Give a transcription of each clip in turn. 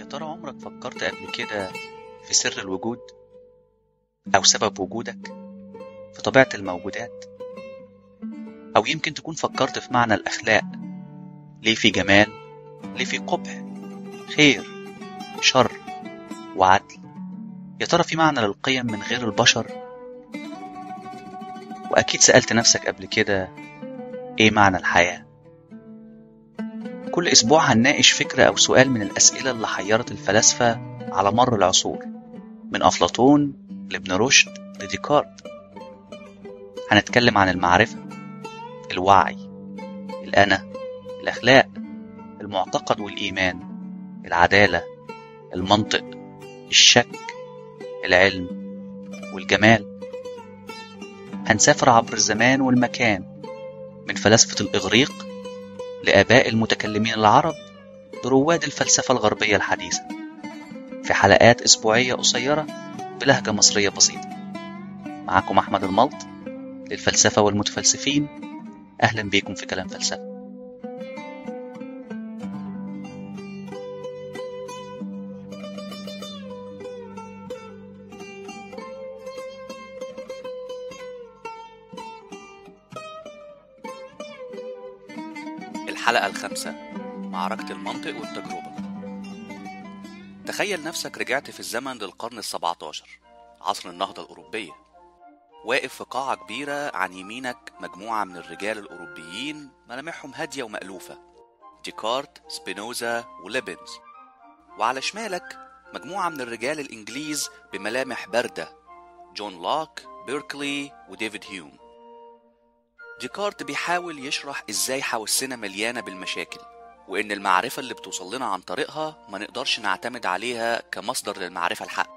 ترى عمرك فكرت قبل كده في سر الوجود أو سبب وجودك في طبيعة الموجودات أو يمكن تكون فكرت في معنى الأخلاق ليه في جمال ليه في قبح خير شر وعدل يا ترى في معنى للقيم من غير البشر وأكيد سألت نفسك قبل كده إيه معنى الحياة كل أسبوع هنناقش فكرة أو سؤال من الأسئلة اللي حيرت الفلاسفة على مر العصور من أفلاطون لابن رشد لديكارت هنتكلم عن المعرفة الوعي الأنا الأخلاق المعتقد والإيمان العدالة المنطق الشك العلم والجمال هنسافر عبر الزمان والمكان من فلاسفة الإغريق لآباء المتكلمين العرب لرواد الفلسفة الغربية الحديثة في حلقات أسبوعية قصيرة بلهجة مصرية بسيطة معكم أحمد الملط للفلسفة والمتفلسفين أهلا بيكم في كلام فلسفة الحلقة الخامسة معركة المنطق والتجربة تخيل نفسك رجعت في الزمن للقرن السبعة عشر عصر النهضة الأوروبية واقف في قاعة كبيرة عن يمينك مجموعة من الرجال الأوروبيين ملامحهم هادية ومألوفة ديكارت سبينوزا وليبنز وعلى شمالك مجموعة من الرجال الإنجليز بملامح باردة جون لوك بيركلي وديفيد هيوم ديكارت بيحاول يشرح ازاي حواسنا مليانة بالمشاكل وان المعرفة اللي بتوصل لنا عن طريقها ما نقدرش نعتمد عليها كمصدر للمعرفة الحق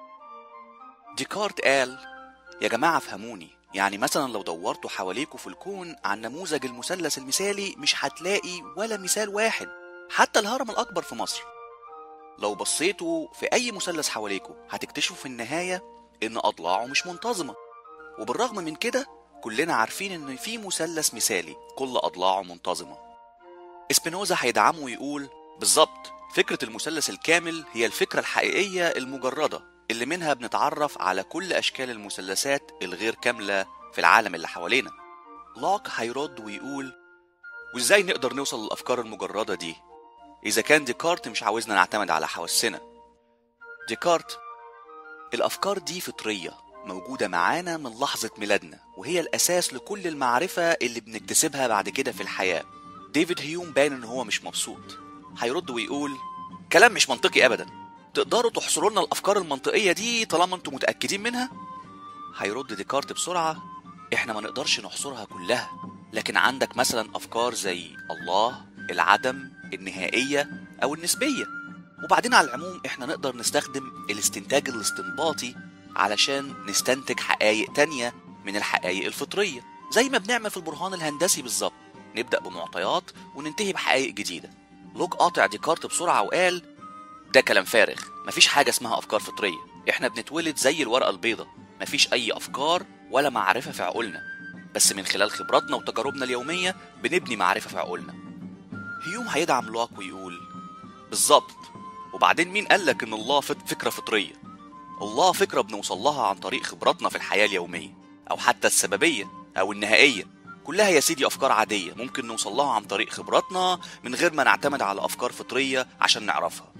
ديكارت قال يا جماعة فهموني يعني مثلا لو دورتوا حواليكوا في الكون عن نموذج المثلث المثالي مش هتلاقي ولا مثال واحد حتى الهرم الأكبر في مصر لو بصيتوا في أي مثلث حواليكوا هتكتشفوا في النهاية إن أضلاعه مش منتظمة وبالرغم من كده كلنا عارفين إن في مثلث مثالي كل أضلاعه منتظمة اسبينوزا هيدعمه ويقول بالظبط فكرة المثلث الكامل هي الفكرة الحقيقية المجردة اللي منها بنتعرف على كل أشكال المثلثات الغير كاملة في العالم اللي حوالينا لوك هيرد ويقول وإزاي نقدر نوصل للأفكار المجردة دي إذا كان ديكارت مش عاوزنا نعتمد على حواسنا ديكارت الأفكار دي فطرية موجودة معانا من لحظة ميلادنا وهي الأساس لكل المعرفة اللي بنكتسبها بعد كده في الحياة ديفيد هيوم باين إن هو مش مبسوط هيرد ويقول كلام مش منطقي أبدا تقدروا تحصروا لنا الأفكار المنطقية دي طالما أنتم متأكدين منها هيرد ديكارت بسرعة إحنا ما نقدرش نحصرها كلها لكن عندك مثلا أفكار زي الله العدم النهائية أو النسبية وبعدين على العموم إحنا نقدر نستخدم الاستنتاج الاستنباطي علشان نستنتج حقائق تانية من الحقائق الفطرية زي ما بنعمل في البرهان الهندسي بالظبط نبدأ بمعطيات وننتهي بحقائق جديدة لوك قاطع ديكارت بسرعة وقال ده كلام فارغ مفيش حاجة اسمها أفكار فطرية احنا بنتولد زي الورقة البيضة مفيش أي أفكار ولا معرفة في عقولنا بس من خلال خبراتنا وتجاربنا اليومية بنبني معرفة في عقولنا هيوم هيدعم لوك ويقول بالظبط وبعدين مين قالك إن الله فكرة فطرية الله فكرة بنوصل لها عن طريق خبراتنا في الحياة اليومية أو حتى السببية أو النهائية كلها يا سيدي أفكار عادية ممكن نوصل لها عن طريق خبراتنا من غير ما نعتمد على أفكار فطرية عشان نعرفها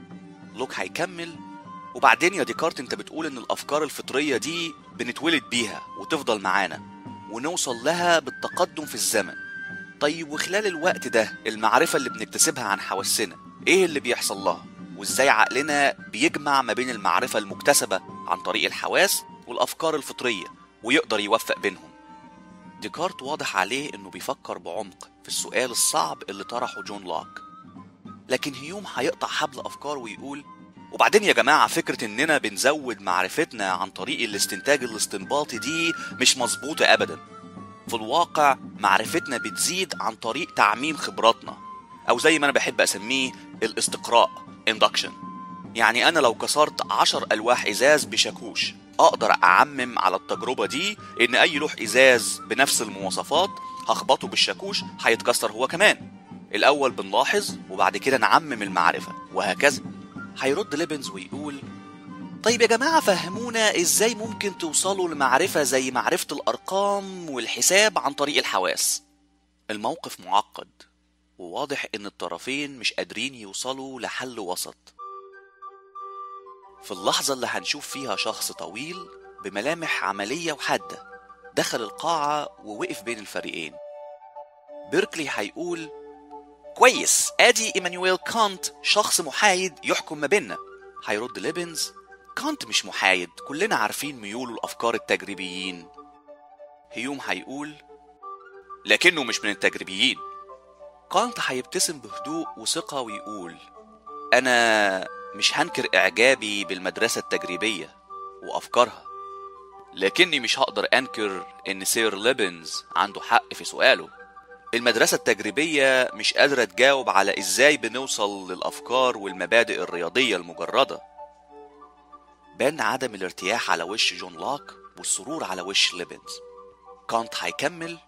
لوك هيكمل وبعدين يا ديكارت انت بتقول ان الافكار الفطريه دي بنتولد بيها وتفضل معانا ونوصل لها بالتقدم في الزمن طيب وخلال الوقت ده المعرفه اللي بنكتسبها عن حواسنا ايه اللي بيحصل لها وازاي عقلنا بيجمع ما بين المعرفه المكتسبه عن طريق الحواس والافكار الفطريه ويقدر يوفق بينهم ديكارت واضح عليه انه بيفكر بعمق في السؤال الصعب اللي طرحه جون لوك لكن هيوم هيقطع حبل افكار ويقول وبعدين يا جماعة فكرة إننا بنزود معرفتنا عن طريق الاستنتاج الاستنباطي دي مش مظبوطة أبدا في الواقع معرفتنا بتزيد عن طريق تعميم خبراتنا أو زي ما أنا بحب أسميه الاستقراء induction يعني أنا لو كسرت عشر ألواح إزاز بشاكوش أقدر أعمم على التجربة دي إن أي لوح إزاز بنفس المواصفات هخبطه بالشاكوش هيتكسر هو كمان الأول بنلاحظ وبعد كده نعمم المعرفة وهكذا هيرد ليبنز ويقول طيب يا جماعة فهمونا ازاي ممكن توصلوا لمعرفة زي معرفة الأرقام والحساب عن طريق الحواس الموقف معقد وواضح ان الطرفين مش قادرين يوصلوا لحل وسط في اللحظة اللي هنشوف فيها شخص طويل بملامح عملية وحادة دخل القاعة ووقف بين الفريقين بيركلي هيقول كويس ادي ايمانويل كانت شخص محايد يحكم ما بيننا هيرد ليبنز كانت مش محايد كلنا عارفين ميوله الافكار التجريبيين هيوم هيقول لكنه مش من التجريبيين كانت هيبتسم بهدوء وثقة ويقول أنا مش هنكر إعجابي بالمدرسة التجريبية وأفكارها لكني مش هقدر أنكر إن سير ليبنز عنده حق في سؤاله المدرسة التجريبية مش قادرة تجاوب على إزاي بنوصل للأفكار والمبادئ الرياضية المجردة بان عدم الارتياح على وش جون لوك والسرور على وش ليبنز كانت هيكمل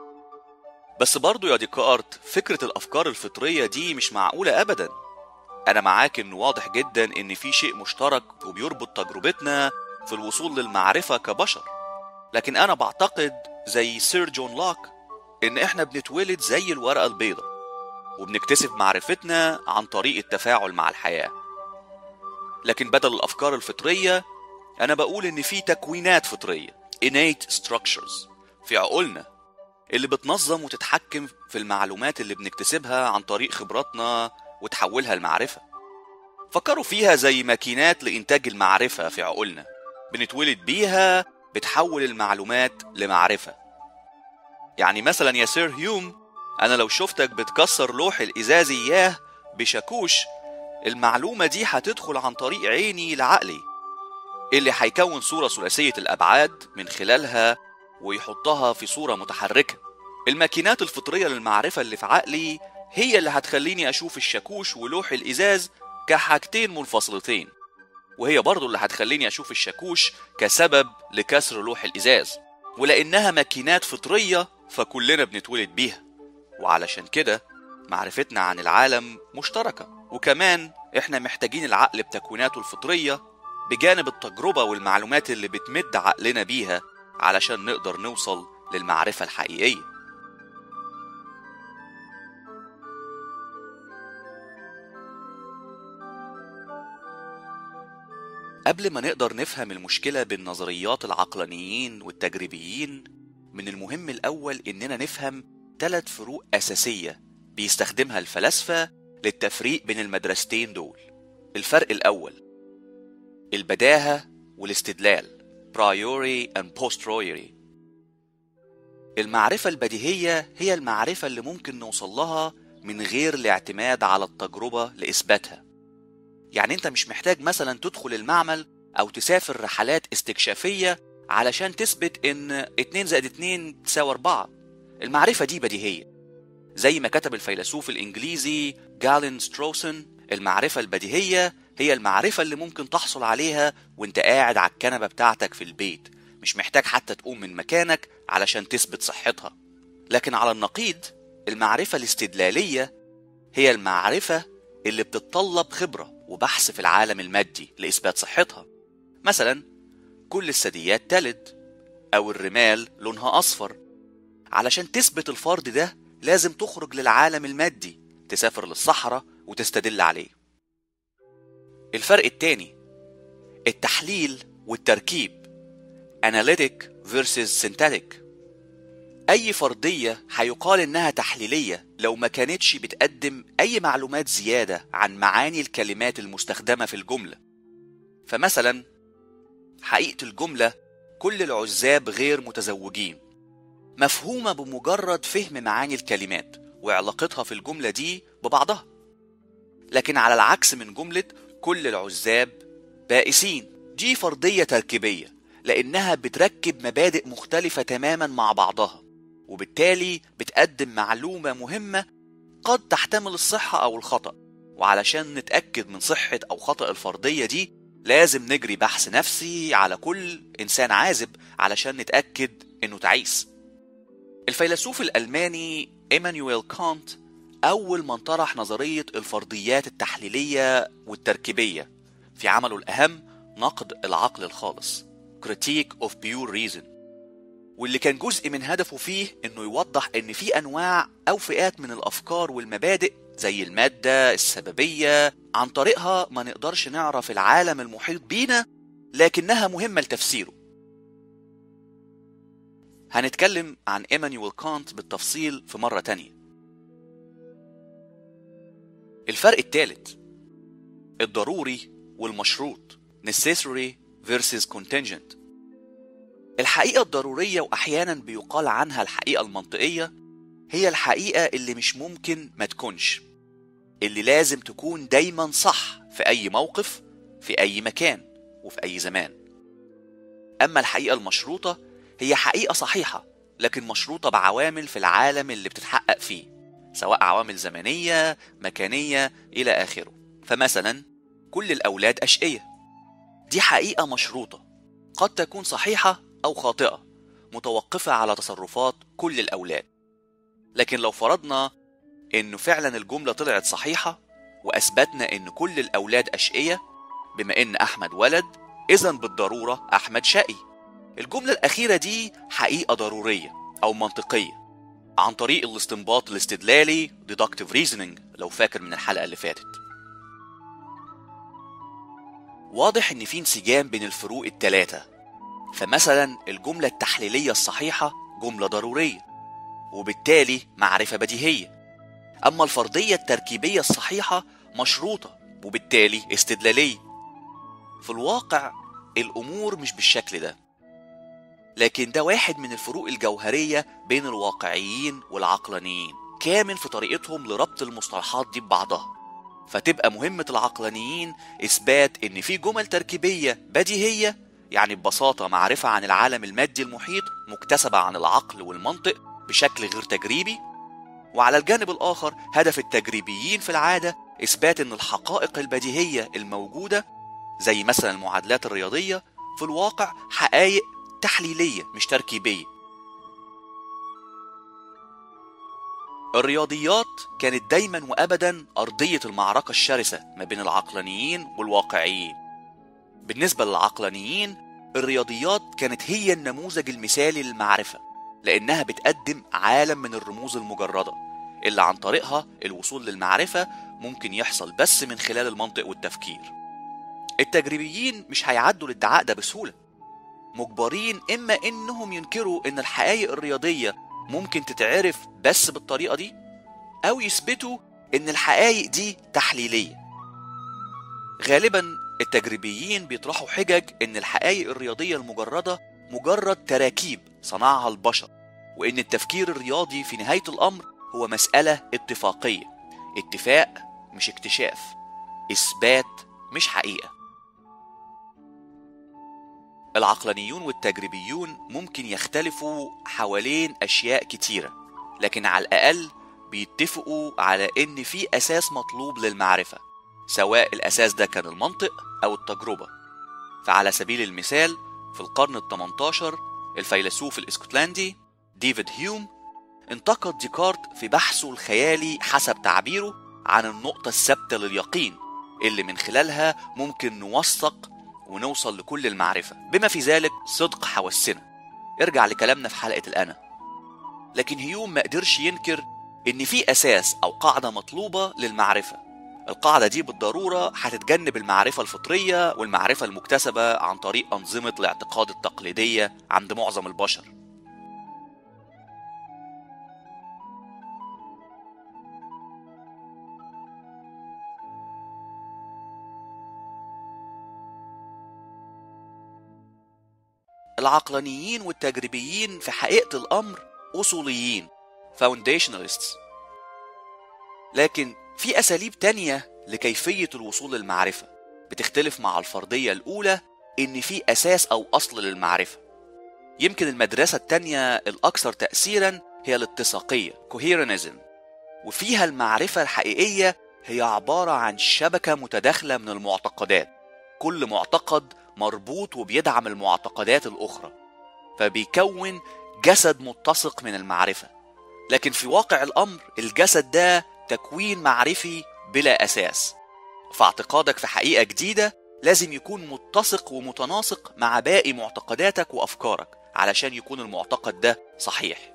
بس برضه يا ديكارت فكرة الأفكار الفطرية دي مش معقولة أبدا أنا معاك إنه واضح جدا إن في شيء مشترك وبيربط تجربتنا في الوصول للمعرفة كبشر لكن أنا بعتقد زي سير جون لوك إن إحنا بنتولد زي الورقة البيضاء وبنكتسب معرفتنا عن طريق التفاعل مع الحياة لكن بدل الأفكار الفطرية أنا بقول إن في تكوينات فطرية innate structures في عقولنا اللي بتنظم وتتحكم في المعلومات اللي بنكتسبها عن طريق خبراتنا وتحولها لمعرفة فكروا فيها زي ماكينات لإنتاج المعرفة في عقولنا بنتولد بيها بتحول المعلومات لمعرفة يعني مثلا يا سير هيوم أنا لو شفتك بتكسر لوح الإزاز إياه بشاكوش المعلومة دي هتدخل عن طريق عيني لعقلي اللي هيكون صورة ثلاثية الأبعاد من خلالها ويحطها في صورة متحركة الماكينات الفطرية للمعرفة اللي في عقلي هي اللي هتخليني أشوف الشاكوش ولوح الإزاز كحاجتين منفصلتين وهي برضو اللي هتخليني أشوف الشاكوش كسبب لكسر لوح الإزاز ولأنها ماكينات فطرية فكلنا بنتولد بيها وعلشان كده معرفتنا عن العالم مشتركة وكمان احنا محتاجين العقل بتكويناته الفطرية بجانب التجربة والمعلومات اللي بتمد عقلنا بيها علشان نقدر نوصل للمعرفة الحقيقية قبل ما نقدر نفهم المشكلة بين نظريات العقلانيين والتجريبيين من المهم الأول إننا نفهم ثلاث فروق أساسية بيستخدمها الفلاسفة للتفريق بين المدرستين دول الفرق الأول البداهة والاستدلال priori and posteriori المعرفة البديهية هي المعرفة اللي ممكن نوصل لها من غير الاعتماد على التجربة لإثباتها يعني أنت مش محتاج مثلا تدخل المعمل أو تسافر رحلات استكشافية علشان تثبت إن 2 زائد 2 تساوي 4 المعرفة دي بديهية زي ما كتب الفيلسوف الإنجليزي جالين ستروسن المعرفة البديهية هي المعرفة اللي ممكن تحصل عليها وانت قاعد على الكنبة بتاعتك في البيت مش محتاج حتى تقوم من مكانك علشان تثبت صحتها لكن على النقيض المعرفة الاستدلالية هي المعرفة اللي بتتطلب خبرة وبحث في العالم المادي لإثبات صحتها مثلا كل الثدييات تلد أو الرمال لونها أصفر علشان تثبت الفرض ده لازم تخرج للعالم المادي تسافر للصحراء وتستدل عليه الفرق التاني التحليل والتركيب analytic versus synthetic أي فرضية هيقال إنها تحليلية لو ما كانتش بتقدم أي معلومات زيادة عن معاني الكلمات المستخدمة في الجملة فمثلا حقيقة الجملة كل العزاب غير متزوجين مفهومة بمجرد فهم معاني الكلمات وعلاقتها في الجملة دي ببعضها لكن على العكس من جملة كل العزاب بائسين دي فرضية تركيبية لأنها بتركب مبادئ مختلفة تماما مع بعضها وبالتالي بتقدم معلومة مهمة قد تحتمل الصحة أو الخطأ وعلشان نتأكد من صحة أو خطأ الفرضية دي لازم نجري بحث نفسي على كل إنسان عازب علشان نتأكد إنه تعيس الفيلسوف الألماني إيمانويل كانت أول من طرح نظرية الفرضيات التحليلية والتركيبية في عمله الأهم نقد العقل الخالص Critique of Pure Reason واللي كان جزء من هدفه فيه انه يوضح ان في انواع او فئات من الافكار والمبادئ زي المادة السببية عن طريقها ما نقدرش نعرف العالم المحيط بينا لكنها مهمة لتفسيره هنتكلم عن إيمانويل كانت بالتفصيل في مرة تانية الفرق الثالث الضروري والمشروط necessary versus contingent الحقيقة الضرورية وأحيانا بيقال عنها الحقيقة المنطقية هي الحقيقة اللي مش ممكن ما تكونش اللي لازم تكون دايما صح في أي موقف في أي مكان وفي أي زمان أما الحقيقة المشروطة هي حقيقة صحيحة لكن مشروطة بعوامل في العالم اللي بتتحقق فيه سواء عوامل زمنية مكانية إلى آخره فمثلا كل الأولاد أشقية دي حقيقة مشروطة قد تكون صحيحة أو خاطئة متوقفة على تصرفات كل الأولاد لكن لو فرضنا إنه فعلا الجملة طلعت صحيحة وأثبتنا إن كل الأولاد أشقية بما إن أحمد ولد إذا بالضرورة أحمد شقي الجملة الأخيرة دي حقيقة ضرورية أو منطقية عن طريق الاستنباط الاستدلالي deductive reasoning لو فاكر من الحلقة اللي فاتت واضح إن في انسجام بين الفروق التلاتة فمثلا الجملة التحليلية الصحيحة جملة ضرورية وبالتالي معرفة بديهية أما الفرضية التركيبية الصحيحة مشروطة وبالتالي استدلالية في الواقع الأمور مش بالشكل ده لكن ده واحد من الفروق الجوهرية بين الواقعيين والعقلانيين كامن في طريقتهم لربط المصطلحات دي ببعضها فتبقى مهمة العقلانيين إثبات إن في جمل تركيبية بديهية يعني ببساطة معرفة عن العالم المادي المحيط مكتسبة عن العقل والمنطق بشكل غير تجريبي وعلى الجانب الآخر هدف التجريبيين في العادة إثبات إن الحقائق البديهية الموجودة زي مثلا المعادلات الرياضية في الواقع حقائق تحليلية مش تركيبية الرياضيات كانت دايما وابدا ارضيه المعركه الشرسه ما بين العقلانيين والواقعيين بالنسبه للعقلانيين الرياضيات كانت هي النموذج المثالي للمعرفه لانها بتقدم عالم من الرموز المجرده اللي عن طريقها الوصول للمعرفه ممكن يحصل بس من خلال المنطق والتفكير التجريبيين مش هيعدوا الادعاء ده بسهوله مجبرين اما انهم ينكروا ان الحقائق الرياضيه ممكن تتعرف بس بالطريقه دي او يثبتوا ان الحقائق دي تحليليه غالبا التجريبيين بيطرحوا حجج ان الحقائق الرياضيه المجرده مجرد تراكيب صنعها البشر وان التفكير الرياضي في نهايه الامر هو مساله اتفاقيه اتفاق مش اكتشاف اثبات مش حقيقه العقلانيون والتجريبيون ممكن يختلفوا حوالين أشياء كتيرة لكن على الأقل بيتفقوا على إن في أساس مطلوب للمعرفة سواء الأساس ده كان المنطق أو التجربة فعلى سبيل المثال في القرن ال 18 الفيلسوف الاسكتلندي ديفيد هيوم انتقد ديكارت في بحثه الخيالي حسب تعبيره عن النقطة الثابتة لليقين اللي من خلالها ممكن نوثق ونوصل لكل المعرفة بما في ذلك صدق حواسنا ارجع لكلامنا في حلقة الأنا لكن هيوم ما قدرش ينكر إن في أساس أو قاعدة مطلوبة للمعرفة القاعدة دي بالضرورة هتتجنب المعرفة الفطرية والمعرفة المكتسبة عن طريق أنظمة الاعتقاد التقليدية عند معظم البشر العقلانيين والتجريبيين في حقيقة الأمر أصوليين foundationalists لكن في أساليب تانية لكيفية الوصول للمعرفة بتختلف مع الفرضية الأولى إن في أساس أو أصل للمعرفة يمكن المدرسة التانية الأكثر تأثيرا هي الاتساقية coherenism وفيها المعرفة الحقيقية هي عبارة عن شبكة متداخلة من المعتقدات كل معتقد مربوط وبيدعم المعتقدات الأخرى فبيكون جسد متسق من المعرفة لكن في واقع الأمر الجسد ده تكوين معرفي بلا أساس فاعتقادك في حقيقة جديدة لازم يكون متسق ومتناسق مع باقي معتقداتك وأفكارك علشان يكون المعتقد ده صحيح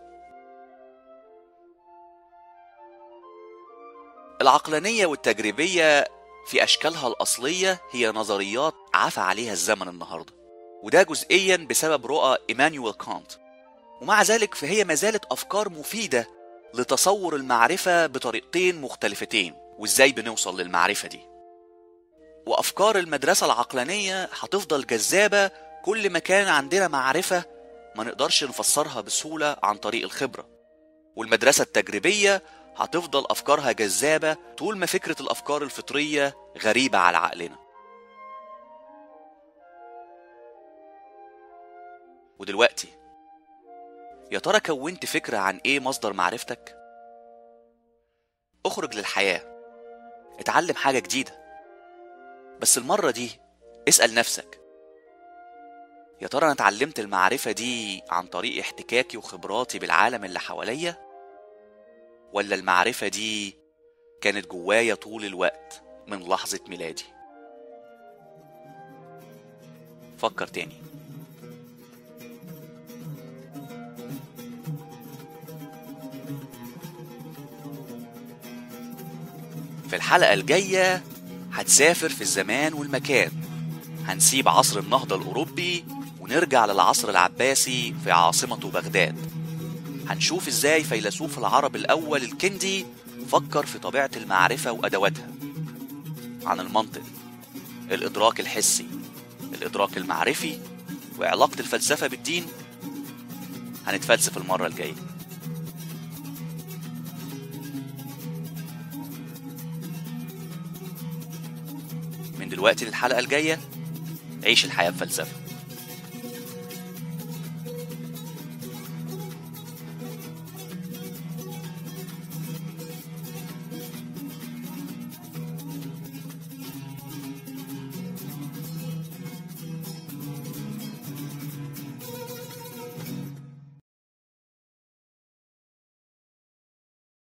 العقلانية والتجريبية في أشكالها الأصلية هي نظريات عفى عليها الزمن النهاردة وده جزئيا بسبب رؤى إيمانويل كانت ومع ذلك فهي ما زالت أفكار مفيدة لتصور المعرفة بطريقتين مختلفتين وإزاي بنوصل للمعرفة دي وأفكار المدرسة العقلانية هتفضل جذابة كل ما كان عندنا معرفة ما نقدرش نفسرها بسهولة عن طريق الخبرة والمدرسة التجريبية هتفضل أفكارها جذابة طول ما فكرة الأفكار الفطرية غريبة على عقلنا ودلوقتي يا ترى كونت فكرة عن إيه مصدر معرفتك؟ اخرج للحياة اتعلم حاجة جديدة بس المرة دي اسأل نفسك يا ترى أنا اتعلمت المعرفة دي عن طريق احتكاكي وخبراتي بالعالم اللي حواليا ولا المعرفة دي كانت جوايا طول الوقت من لحظة ميلادي فكر تاني في الحلقة الجاية هتسافر في الزمان والمكان هنسيب عصر النهضة الأوروبي ونرجع للعصر العباسي في عاصمته بغداد هنشوف ازاي فيلسوف العرب الأول الكندي فكر في طبيعة المعرفة وأدواتها عن المنطق الإدراك الحسي الإدراك المعرفي وعلاقة الفلسفة بالدين هنتفلسف المرة الجاية من دلوقتي للحلقة الجاية عيش الحياة بفلسفة